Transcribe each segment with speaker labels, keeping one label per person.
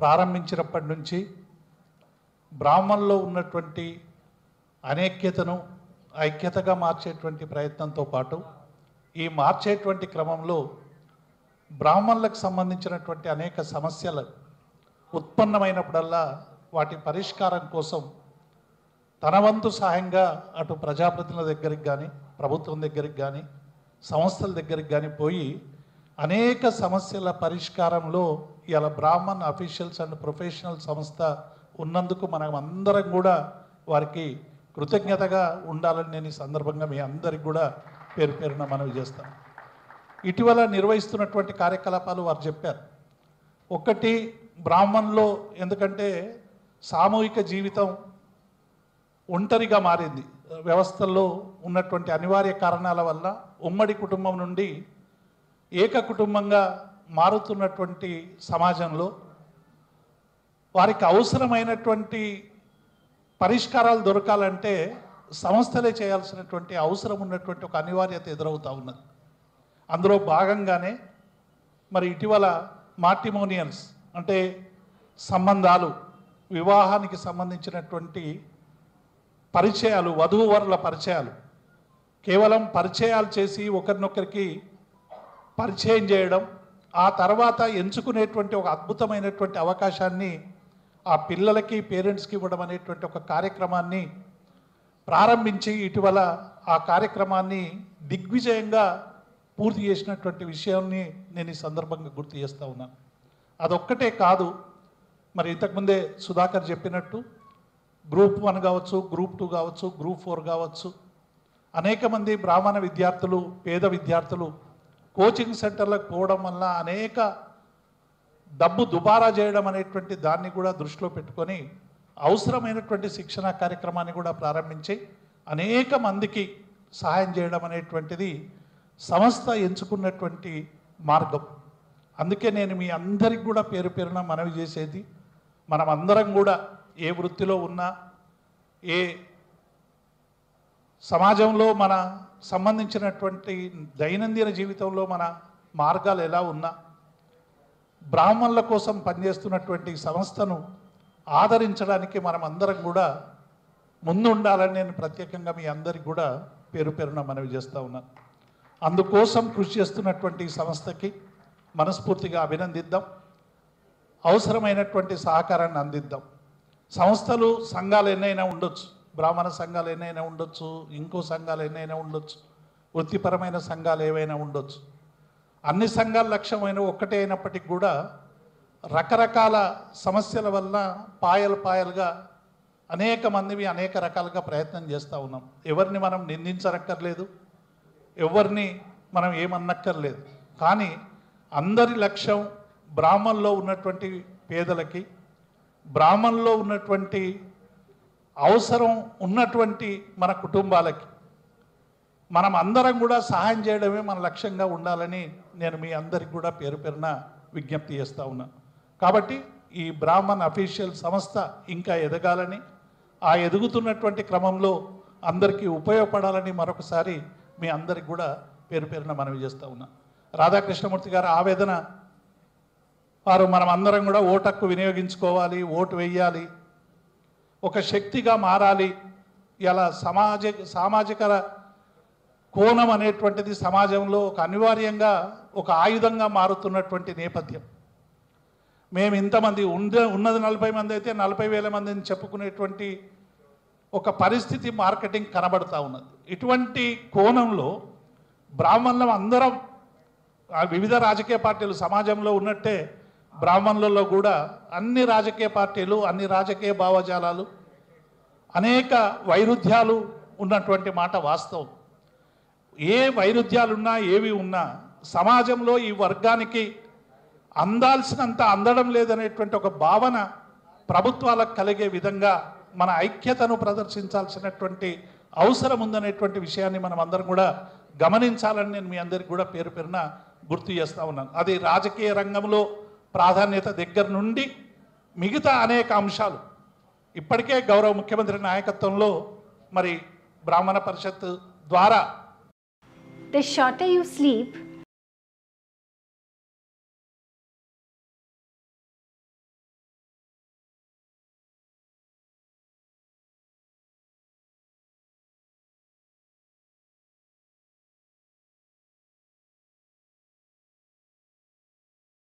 Speaker 1: ప్రారంభించినప్పటి నుంచి బ్రాహ్మణుల్లో ఉన్నటువంటి అనేక్యతను ఐక్యతగా మార్చేటువంటి ప్రయత్నంతో పాటు ఈ మార్చేటువంటి క్రమంలో బ్రాహ్మణులకు సంబంధించినటువంటి అనేక సమస్యలు ఉత్పన్నమైనప్పుడల్లా వాటి పరిష్కారం కోసం తన వంతు సహాయంగా అటు ప్రజాప్రతినిధుల దగ్గరికి కానీ ప్రభుత్వం దగ్గరికి కానీ సంస్థల దగ్గరికి కానీ పోయి అనేక సమస్యల పరిష్కారంలో ఇలా బ్రాహ్మణ్ అఫీషియల్స్ అండ్ ప్రొఫెషనల్ సంస్థ ఉన్నందుకు మనం అందరం కూడా వారికి కృతజ్ఞతగా ఉండాలని నేను ఈ సందర్భంగా మీ అందరికి కూడా పేరు పేరున మనవి చేస్తాను ఇటీవల నిర్వహిస్తున్నటువంటి కార్యకలాపాలు వారు చెప్పారు ఒకటి బ్రాహ్మణ్లో ఎందుకంటే సామూహిక జీవితం ఒంటరిగా మారింది వ్యవస్థల్లో ఉన్నటువంటి అనివార్య కారణాల వల్ల ఉమ్మడి కుటుంబం నుండి ఏక కుటుంబంగా మారుతున్నటువంటి సమాజంలో వారికి అవసరమైనటువంటి పరిష్కారాలు దొరకాలంటే సంస్థలే చేయాల్సినటువంటి అవసరం ఉన్నటువంటి ఒక అనివార్యత ఎదురవుతూ ఉన్నది అందులో భాగంగానే మరి ఇటీవల మార్టిమోనియల్స్ అంటే సంబంధాలు వివాహానికి సంబంధించినటువంటి పరిచయాలు వధూవరుల పరిచయాలు కేవలం పరిచయాలు చేసి ఒకరినొకరికి పరిచయం చేయడం ఆ తర్వాత ఎంచుకునేటువంటి ఒక అద్భుతమైనటువంటి అవకాశాన్ని ఆ పిల్లలకి పేరెంట్స్కి ఇవ్వడం అనేటువంటి ఒక కార్యక్రమాన్ని ప్రారంభించి ఇటీవల ఆ కార్యక్రమాన్ని దిగ్విజయంగా పూర్తి చేసినటువంటి విషయాన్ని నేను ఈ సందర్భంగా గుర్తు చేస్తూ ఉన్నాను అదొక్కటే కాదు మరి ఇంతకుముందే సుధాకర్ చెప్పినట్టు గ్రూప్ వన్ కావచ్చు గ్రూప్ టూ కావచ్చు గ్రూప్ ఫోర్ కావచ్చు అనేక మంది బ్రాహ్మణ విద్యార్థులు పేద విద్యార్థులు కోచింగ్ సెంటర్లకు పోవడం వల్ల అనేక డబ్బు దుబారా చేయడం అనేటువంటి దాన్ని కూడా దృష్టిలో పెట్టుకొని అవసరమైనటువంటి శిక్షణ కార్యక్రమాన్ని కూడా ప్రారంభించి అనేక మందికి సహాయం చేయడం అనేటువంటిది సంస్థ ఎంచుకున్నటువంటి మార్గం అందుకే నేను మీ అందరికి కూడా పేరు పేరున మనవి చేసేది మనం అందరం కూడా ఏ వృత్తిలో ఉన్నా ఏ సమాజంలో మన సంబంధించినటువంటి దైనందిన జీవితంలో మన మార్గాలు ఎలా ఉన్నా బ్రాహ్మణుల కోసం పనిచేస్తున్నటువంటి సంస్థను ఆదరించడానికి మనం అందరం కూడా ముందు ఉండాలని నేను ప్రత్యేకంగా మీ అందరికి కూడా పేరు పేరున మనవి చేస్తూ ఉన్నాను అందుకోసం కృషి చేస్తున్నటువంటి ఈ సంస్థకి మనస్ఫూర్తిగా అభినందిద్దాం అవసరమైనటువంటి సహకారాన్ని అందిద్దాం సంస్థలు సంఘాలు ఎన్నైనా ఉండొచ్చు బ్రాహ్మణ సంఘాలు ఎన్నైనా ఉండొచ్చు ఇంకో సంఘాలు ఎన్నైనా ఉండొచ్చు వృత్తిపరమైన సంఘాలు ఏవైనా ఉండొచ్చు అన్ని సంఘాల లక్ష్యమైన ఒక్కటే అయినప్పటికీ కూడా రకరకాల సమస్యల వల్ల పాయలు పాయలుగా అనేక మందివి అనేక రకాలుగా ప్రయత్నం చేస్తూ ఉన్నాం ఎవరిని మనం నిందించనక్కర్లేదు ఎవరిని మనం ఏమన్నక్కర్లేదు కానీ అందరి లక్ష్యం బ్రాహ్మణులో ఉన్నటువంటి పేదలకి బ్రాహ్మణులో ఉన్నటువంటి అవసరం ఉన్నటువంటి మన కుటుంబాలకి మనం అందరం కూడా సహాయం చేయడమే మన లక్ష్యంగా ఉండాలని నేను మీ అందరికి కూడా పేరు పేరున విజ్ఞప్తి చేస్తూ ఉన్నాను కాబట్టి ఈ బ్రాహ్మణ్ అఫీషియల్ సంస్థ ఇంకా ఎదగాలని ఆ ఎదుగుతున్నటువంటి క్రమంలో అందరికీ ఉపయోగపడాలని మరొకసారి మీ అందరికి కూడా పేరు పేరున మనవి చేస్తూ ఉన్నా రాధాకృష్ణమూర్తి గారి ఆవేదన వారు మనం అందరం కూడా ఓటక్కు వినియోగించుకోవాలి ఓటు వేయాలి ఒక శక్తిగా మారాలి ఇలా సమాజ సామాజిక కోణం అనేటువంటిది సమాజంలో ఒక అనివార్యంగా ఒక ఆయుధంగా మారుతున్నటువంటి నేపథ్యం మేము ఇంతమంది ఉండే ఉన్నది నలభై మంది అయితే నలభై వేల మందిని చెప్పుకునేటువంటి ఒక పరిస్థితి మార్కెటింగ్ కనబడతా ఉన్నది ఇటువంటి కోణంలో బ్రాహ్మణులం అందరం ఆ వివిధ రాజకీయ పార్టీలు సమాజంలో ఉన్నట్టే బ్రాహ్మణులలో కూడా అన్ని రాజకీయ పార్టీలు అన్ని రాజకీయ భావజాలాలు అనేక వైరుధ్యాలు ఉన్నటువంటి మాట వాస్తవం ఏ వైరుధ్యాలున్నా ఏవి ఉన్నా సమాజంలో ఈ వర్గానికి అందాల్సినంత అందడం లేదనేటువంటి ఒక భావన ప్రభుత్వాలకు కలిగే విధంగా మన ఐక్యతను ప్రదర్శించాల్సినటువంటి అవసరం ఉందనేటువంటి విషయాన్ని మనం అందరం కూడా గమనించాలని నేను మీ అందరికి కూడా పేరు పేరున గుర్తు చేస్తా ఉన్నాను అది రాజకీయ రంగంలో ప్రాధాన్యత దగ్గర నుండి మిగతా అనేక అంశాలు ఇప్పటికే గౌరవ ముఖ్యమంత్రి నాయకత్వంలో మరి బ్రాహ్మణ పరిషత్ ద్వారా
Speaker 2: The shorter you sleep,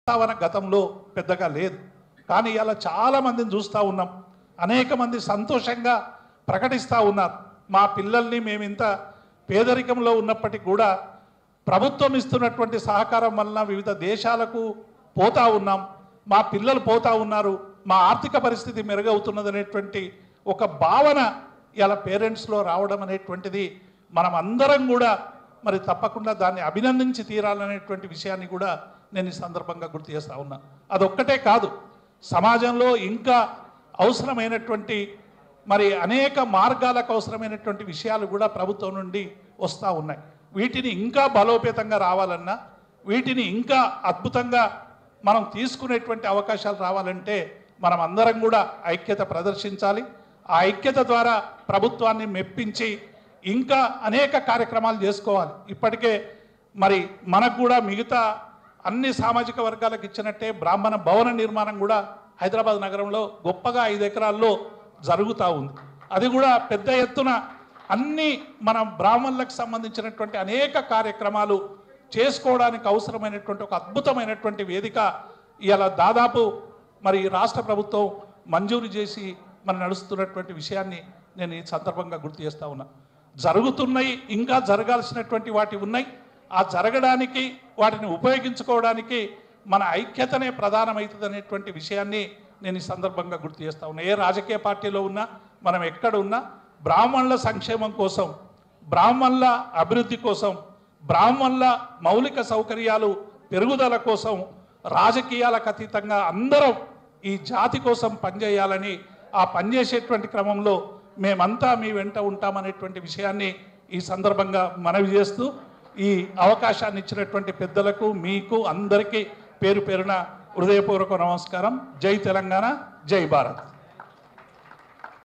Speaker 1: ప్రస్తావన గతంలో పెద్దగా లేదు కానీ ఇలా చాలా మందిని చూస్తూ ఉన్నాం అనేక మంది సంతోషంగా ప్రకటిస్తూ ఉన్నారు మా పిల్లల్ని మేము ఇంత పేదరికంలో ఉన్నప్పటికీ కూడా ప్రభుత్వం ఇస్తున్నటువంటి సహకారం వలన వివిధ దేశాలకు పోతా ఉన్నాం మా పిల్లలు పోతా ఉన్నారు మా ఆర్థిక పరిస్థితి మెరుగవుతున్నది అనేటువంటి ఒక భావన ఇలా పేరెంట్స్లో రావడం అనేటువంటిది మనం అందరం కూడా మరి తప్పకుండా దాన్ని అభినందించి తీరాలనేటువంటి విషయాన్ని కూడా నేను ఈ సందర్భంగా గుర్తు చేస్తా ఉన్నా అదొక్కటే కాదు సమాజంలో ఇంకా అవసరమైనటువంటి మరి అనేక మార్గాలకు అవసరమైనటువంటి విషయాలు కూడా ప్రభుత్వం నుండి వస్తూ ఉన్నాయి వీటిని ఇంకా బలోపేతంగా రావాలన్నా వీటిని ఇంకా అద్భుతంగా మనం తీసుకునేటువంటి అవకాశాలు రావాలంటే మనం అందరం కూడా ఐక్యత ప్రదర్శించాలి ఆ ఐక్యత ద్వారా ప్రభుత్వాన్ని మెప్పించి ఇంకా అనేక కార్యక్రమాలు చేసుకోవాలి ఇప్పటికే మరి మనకు కూడా మిగతా అన్ని సామాజిక వర్గాలకు ఇచ్చినట్టే బ్రాహ్మణ భవన నిర్మాణం కూడా హైదరాబాద్ నగరంలో గొప్పగా ఐదు ఎకరాల్లో జరుగుతూ ఉంది అది కూడా పెద్ద ఎత్తున అన్ని మన బ్రాహ్మణులకు సంబంధించినటువంటి అనేక కార్యక్రమాలు చేసుకోవడానికి అవసరమైనటువంటి ఒక అద్భుతమైనటువంటి వేదిక ఇలా దాదాపు మరి రాష్ట్ర ప్రభుత్వం మంజూరు చేసి మన నడుస్తున్నటువంటి విషయాన్ని నేను ఈ సందర్భంగా గుర్తు చేస్తా ఉన్నా జరుగుతున్నాయి ఇంకా జరగాల్సినటువంటి వాటి ఉన్నాయి ఆ జరగడానికి వాటిని ఉపయోగించుకోవడానికి మన ఐక్యతనే ప్రధానమవుతుంది అనేటువంటి విషయాన్ని నేను ఈ సందర్భంగా గుర్తు చేస్తా ఉన్నా ఏ రాజకీయ పార్టీలో ఉన్నా మనం ఎక్కడ ఉన్నా బ్రాహ్మణుల సంక్షేమం కోసం బ్రాహ్మణుల అభివృద్ధి కోసం బ్రాహ్మణుల మౌలిక సౌకర్యాలు పెరుగుదల కోసం రాజకీయాలకు అతీతంగా అందరం ఈ జాతి కోసం పనిచేయాలని ఆ పనిచేసేటువంటి క్రమంలో మేమంతా మీ వెంట ఉంటామనేటువంటి విషయాన్ని ఈ సందర్భంగా మనవి చేస్తూ ఈ అవకాశాన్ని ఇచ్చినటువంటి పెద్దలకు మీకు అందరికీ పేరు పేరున హృదయపూర్వక నమస్కారం జై తెలంగాణ జై భారత్